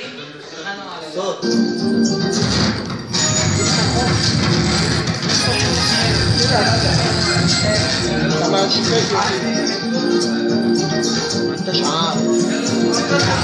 صوت انت ما شفت يا سيدي ما انتش عارف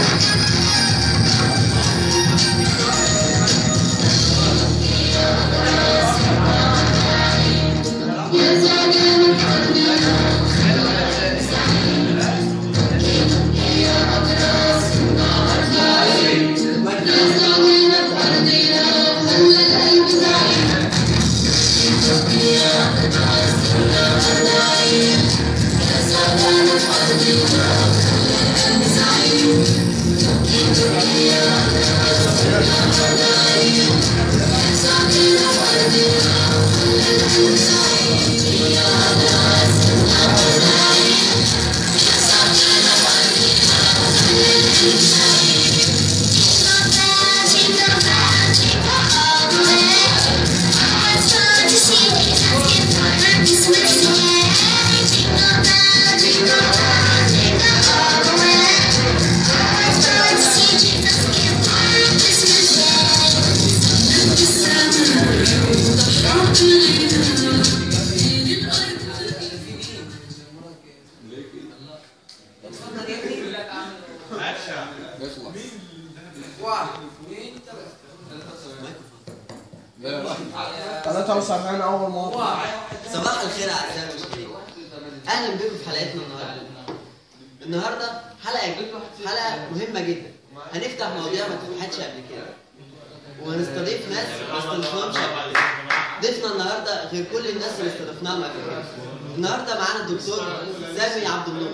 ثلاثة وسبعين أول مرة صباح الخير اعزائي المشاهدين اهلا بكم في حلقتنا النهارده النهارده حلقه حلقه مهمه جدا هنفتح مواضيع ما اتفتحتش قبل كده وهنستضيف ناس ما استضفناهمش قبل كده ضيفنا النهارده غير كل الناس اللي استضفناهم قبل كده النهارده معانا الدكتور سامي عبد النور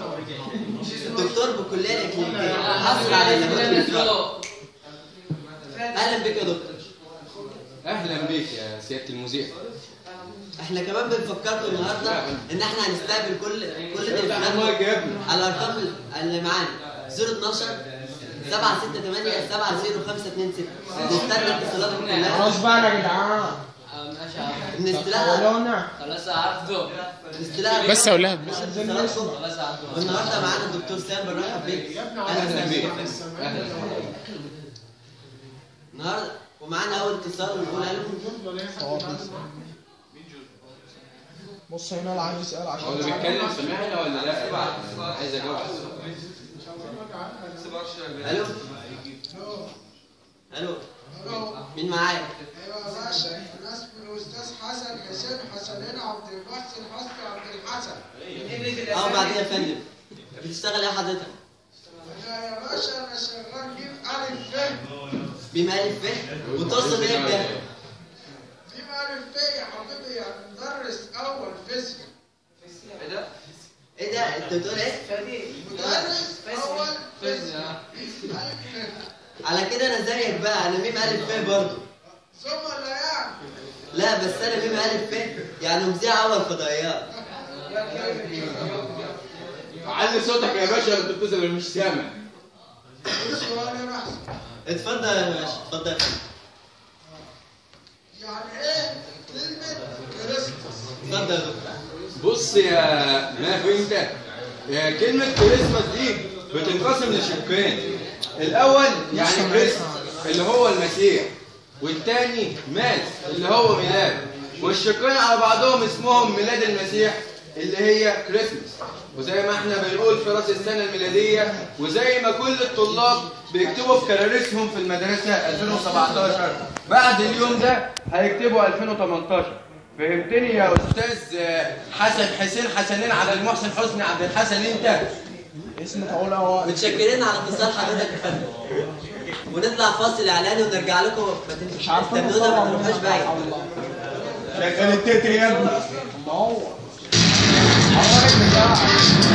الدكتور بالكليه الاكلينيكيه حصل على الليمون بالفرق. اهلا بك يا دكتور اهلا بك يا سياده المذيع احنا كمان بنفكركم النهارده ان احنا هنستقبل كل كل المايك تليفوناتكم يا ابني على الارقام اللي معانا 012 768 70526 نستنى اتصالاتكم كلها خلاص بقى يا جدعان نستلقى ولونا خلاص عرفته نستلقى بس اقولها خلاص اتصالاتكم خلاص عرفته والنهارده معانا الدكتور سام بنرحب بيك اهلا اهلا بك وسهلا اهلا النهارده ومعانا اول اتصال ونقول الو بص هنا اللي عايز يسأل هو عشان اللي بيتكلم سمعنا ولا لا عايز اجاوب على السؤال الو الو مين معايا؟ ايوه يا باشا انا اسمي الاستاذ حسن حسين حسنين عبد المحسن حسني عبد الحسن اه بعدين يا فندم بتشتغل ايه حضرتك؟ انا يا باشا انا شغال جيب الف ف بما الف ب وتقصد ايه بده؟ جيب الف ف يا حبيبي يعني مدرس اول فيزياء ايه ده؟ انت بتقول ايه؟ مدرس اول فيزياء الف ف على كده انا زيك بقى انا ميم الف ب برضه ثم لا يعني لا بس انا ميم الف ب يعني مذيع اول فضائيات علي صوتك يا باشا انت بتتصل اللي مش سامع السؤال يا محسن اتفضل يا باشا اتفضل يا فندم. يعني ايه كلمة كريستوس اتفضل يا دكتور بص يا ما انت يا كلمة كريسماس دي بتنقسم لشقين الأول يعني كريسماس اللي هو المسيح والتاني ماس اللي هو ميلاد والشقين على بعضهم اسمهم ميلاد المسيح اللي هي كريسماس وزي ما احنا بنقول في راس السنة الميلادية وزي ما كل الطلاب بيكتبوا في كراريسهم في المدرسة 2017 بعد اليوم ده هيكتبوا 2018 فهمتني يا استاذ آه، حسن حسين حسنين على المحسن حسني عبد الحسن انت اسمك أقول هو متشكرين على اتصال حضرتك يا فندم ونطلع فاصل اعلاني ونرجع لكم ما تن- مش عارفين استنونا ما تروحوش بعيد شغال التتر يا ابني منور عمرك بتاعك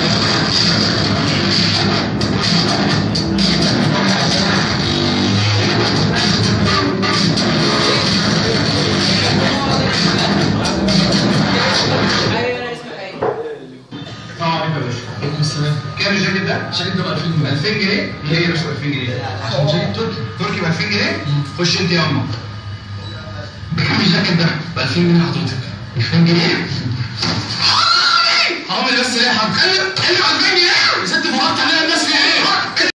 ايوه اسمك ايه اه عليكم يا باشا عليكم السلام كام الجاكيت ده؟ الجاكيت ده ب 2000 جنيه 2000 جنيه؟ ليه يا باشا ب 2000 جنيه؟ عشان جاكيت تركي تركي ب 2000 جنيه؟ خش انت يا امك بكام الجاكيت ده؟ ب 2000 جنيه حضرتك 2000 جنيه؟ حرامي حرامي بس ليه يا حاج؟ قال لي قال لي ب 2000 جنيه يا ست فرطت علينا الناس